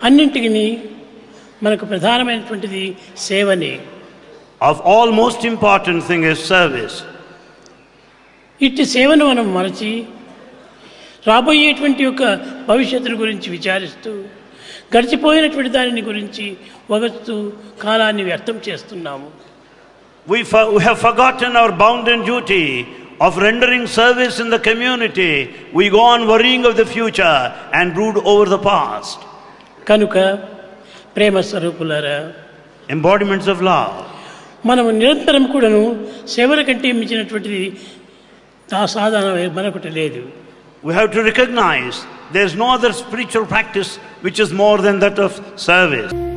అన్నింటికి మనకు ప్రధానమైనటువంటిది సేవనే Of all most important thing is service. ఇట్టి సేవను మనం మరచి రాబోయేటువంటి యొక్క భవిష్యత్తును గురించి విచారిస్తూ గడిచిపోయినటువంటి దానిని గురించి వగస్తూ కాలాన్ని వ్యర్థం చేస్తున్నాము We, for, we have forgotten our bounden duty of rendering service in the community. We go on worrying of the future and brood over the past. కనుక ప్రేమ స్వరూపులారా Embodiments of love. మనము నిరంతరం కూడాను సేవల కంటే మించినటువంటిది ఆ సాధన మరొకటి లేదు We have to recognize there is no other spiritual practice which is more than that of service.